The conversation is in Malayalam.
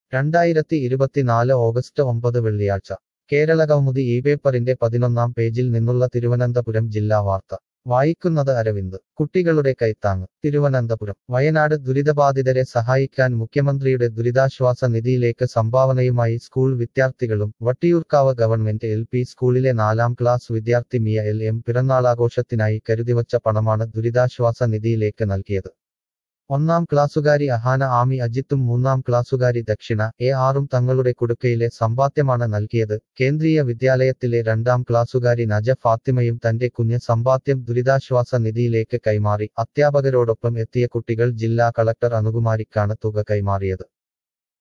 രണ്ടായിരത്തി ഇരുപത്തിനാല് ഓഗസ്റ്റ് ഒമ്പത് വെള്ളിയാഴ്ച കേരളകൗമുദി ഈ പേപ്പറിന്റെ പതിനൊന്നാം പേജിൽ നിന്നുള്ള തിരുവനന്തപുരം ജില്ലാ വാർത്ത വായിക്കുന്നത് അരവിന്ദ് കുട്ടികളുടെ കൈത്താങ് തിരുവനന്തപുരം വയനാട് ദുരിതബാധിതരെ സഹായിക്കാൻ മുഖ്യമന്ത്രിയുടെ ദുരിതാശ്വാസ നിധിയിലേക്ക് സംഭാവനയുമായി സ്കൂൾ വിദ്യാർത്ഥികളും വട്ടിയൂർക്കാവ് ഗവൺമെന്റ് എൽ പി സ്കൂളിലെ നാലാം ക്ലാസ് വിദ്യാർത്ഥി മിയ എൽ എം പിറന്നാളാഘോഷത്തിനായി കരുതിവച്ച പണമാണ് ദുരിതാശ്വാസ നിധിയിലേക്ക് നൽകിയത് ഒന്നാം ക്ലാസ്സുകാരി അഹാന ആമി അജിത്തും മൂന്നാം ക്ലാസ്സുകാരി ദക്ഷിണ എ ആറും തങ്ങളുടെ കുടുക്കയിലെ സമ്പാദ്യമാണ് നൽകിയത് കേന്ദ്രീയ വിദ്യാലയത്തിലെ രണ്ടാം ക്ലാസ്സുകാരി നജ ഫാത്തിമയും തന്റെ കുഞ്ഞ് സമ്പാദ്യം ദുരിതാശ്വാസ നിധിയിലേക്ക് കൈമാറി അധ്യാപകരോടൊപ്പം എത്തിയ കുട്ടികൾ ജില്ലാ കളക്ടർ അനുകുമാരിക്കാണ് തുക കൈമാറിയത്